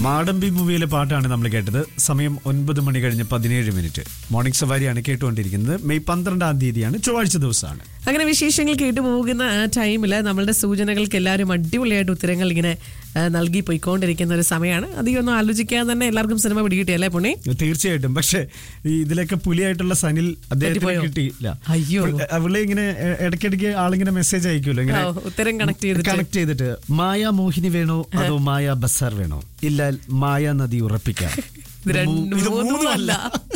മാടമ്പി മൂവിയിലെ പാട്ടാണ് നമ്മൾ കേട്ടത് സമയം ഒൻപത് മണി കഴിഞ്ഞ് പതിനേഴ് മിനിറ്റ് മോർണിംഗ് സവാരിയാണ് കേട്ടുകൊണ്ടിരിക്കുന്നത് മെയ് പന്ത്രണ്ടാം തീയതിയാണ് ചൊവ്വാഴ്ച ദിവസമാണ് അങ്ങനെ വിശേഷങ്ങൾ കേട്ടു പോകുന്ന ആ ടൈമിൽ നമ്മളുടെ സൂചനകൾക്ക് എല്ലാവരും അടിപൊളിയായിട്ട് ഉത്തരങ്ങൾ ഇങ്ങനെ ആ, നൽകി പോയിക്കൊണ്ടിരിക്കുന്ന ഒരു സമയമാണ് അധികം ഒന്നും ആലോചിക്കാതെ തന്നെ എല്ലാവർക്കും സിനിമ പിടികിട്ടിയല്ലേ പുണ്ണി തീർച്ചയായിട്ടും പക്ഷേ ഈ ഇതിലൊക്കെ പുലിയായിട്ടുള്ള സനിൽ അദ്ദേഹത്തിന് തെറ്റിപ്പോയോ? കിട്ടിയില്ല അയ്യോ. അവളെ ഇങ്ങനെ എ- ഇടയ്ക്കിടയ്ക്ക് ആളിങ്ങനെ മെസ്സേജ് അയക്കുമല്ലോ ഇങ്ങനെ ഓ, ഉത്തരം കണക്ട് ചെയ്തിട്ട് കണക്ട് ചെയ്തിട്ട് മായ മോഹിനി വേണോ അതോ മായ ബസാർ വേണോ ഇല്ല മായ നദി ഉറപ്പിക്കാം ഇത് രണ്ടും ഇത് മൂന്നും അല്ല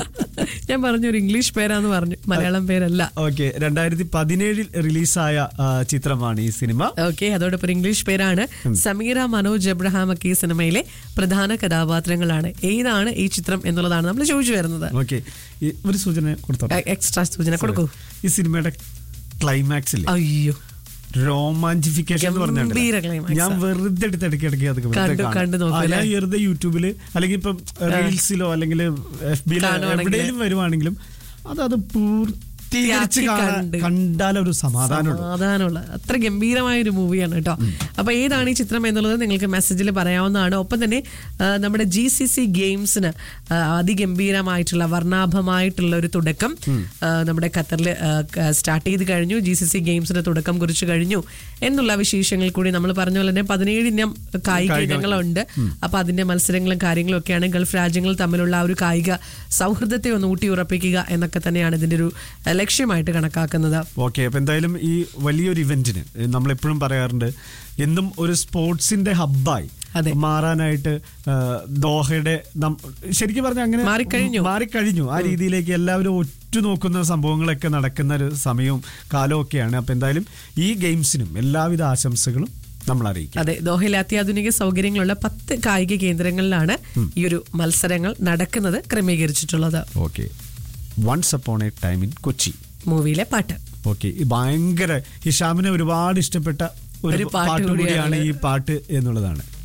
ഞാൻ പറഞ്ഞു ഒരു ഇംഗ്ലീഷ് പേരാന്ന് പറഞ്ഞു മലയാളം പേരല്ല ഓക്കെ രണ്ടായിരത്തി പതിനേഴിൽ റിലീസായ ആ, ചിത്രമാണ് ഈ സിനിമ ഓക്കെ അതോടൊപ്പം ഒരു ഇംഗ്ലീഷ് പേരാണ് സമീറ മനോജ് എബ്രഹാം ഒക്കെ ഈ സിനിമയിലെ പ്രധാന കഥാപാത്രങ്ങളാണ് ഏതാണ് ഈ ചിത്രം എന്നുള്ളതാണ് നമ്മൾ ചോദിച്ചു വരുന്നത് ഓക്കെ ഒരു സൂചന കൊടുത്തോ എക്സ്ട്രാ സൂചന കൊടുക്കൂ ഈ സിനിമയുടെ ക്ലൈമാക്സിൽ അയ്യോ റോമാഞ്ചിഫിക്കേഷൻ എന്ന് ഗംഭീര പറഞ്ഞാൽ climax ഞാൻ വെറുതെ എടുത്ത് ഇടയ്ക്ക് ഇടയ്ക്ക് അതൊക്കെ വെറുതെ കണ്ടു- കാണും. കണ്ടു നോക്കും ആ, ഞാൻ അല്ലേ? വെറുതെ യൂട്യൂബില് അല്ലെങ്കിൽ ഇപ്പം റീൽസിലോ അല്ലെങ്കിൽ എഫ് ബിയിലോ കാണുവാണെങ്കില് എവിടെയും വരുവാണെങ്കിലും അത് അത് പൂർത്തീകരിച്ച് യാക്കി കാണാൻ- കണ്ട്. കണ്ടാലൊരു സമാധാനമുള്ളൂ സമാധാനമുള്ള അത്ര ഗംഭീരമായ ഒരു മൂവിയാണ് കേട്ടോ അപ്പൊ ഏതാണ് ഈ ചിത്രം എന്നുള്ളത് നിങ്ങൾക്ക് മെസ്സേജിൽ പറയാവുന്നതാണ് ഒപ്പം തന്നെ ആ, നമ്മുടെ ജി സി സി ഗെയിംസിന് ആ, അതിഗംഭീരമായിട്ടുള്ള വർണ്ണാഭമായിട്ടുള്ള ഒരു തുടക്കം ആ, നമ്മുടെ ഖത്തറിൽ സ്റ്റാർട്ട് ചെയ്ത് കഴിഞ്ഞു ജി സി സി ഗെയിംസിന് തുടക്കം കുറിച്ച് കഴിഞ്ഞു എന്നുള്ള വിശേഷങ്ങൾ കൂടി നമ്മൾ പറഞ്ഞ പോലെ തന്നെ പതിനേഴ് ഇനം കായിക ഇനങ്ങളുണ്ട് അപ്പൊ അതിന്റെ മത്സരങ്ങളും കാര്യങ്ങളും ഒക്കെയാണ് ഗൾഫ് രാജ്യങ്ങൾ തമ്മിലുള്ള ആ ഒരു കായിക സൗഹൃദത്തെ ഒന്ന് ഊട്ടിയുറപ്പിക്കുക എന്നൊക്കെ തന്നെയാണ് ഇതിന്റെ ഒരു ആ, ലക്ഷ്യമായിട്ട് കണക്കാക്കുന്നത് ഓക്കെ അപ്പൊ എന്തായാലും ഈ വലിയൊരു ഇവന്റിന് നമ്മൾ എപ്പോഴും പറയാറുണ്ട് എന്നും ഒരു സ്പോർട്സിന്റെ ഹബ്ബായി അതെ. മാറാനായിട്ട് ആ, ദോഹയുടെ നം- ശരിക്കും പറഞ്ഞ അങ്ങനെ മാറിക്കഴിഞ്ഞു. മാറിക്കഴിഞ്ഞു ആ രീതിയിലേക്ക് എല്ലാവരും ഒറ്റുനോക്കുന്ന സംഭവങ്ങളൊക്കെ നടക്കുന്ന ഒരു സമയവും കാലവും ഒക്കെയാണ് അപ്പൊ എന്തായാലും ഈ ഗെയിംസിനും എല്ലാവിധ ആശംസകളും നമ്മൾ അറിയിക്കാം അതെ ദോഹയിൽ അത്യാധുനിക സൗകര്യങ്ങളുള്ള പത്ത് കായിക കേന്ദ്രങ്ങളിലാണ് ഈ ഒരു മത്സരങ്ങൾ നടക്കുന്നത് ക്രമീകരിച്ചിട്ടുള്ളത് okay once upon a time in Kochi മൂവിയിലെ പാട്ട് ഓക്കെ ഭയങ്കര ഹിഷാമിനെ ഒരുപാട് ഇഷ്ടപ്പെട്ട ഒരു ഒരു പാട്ട് പാട്ട് കൂടിയാണ് കൂടിയാണ്. ഈ പാട്ട് എന്നുള്ളതാണ്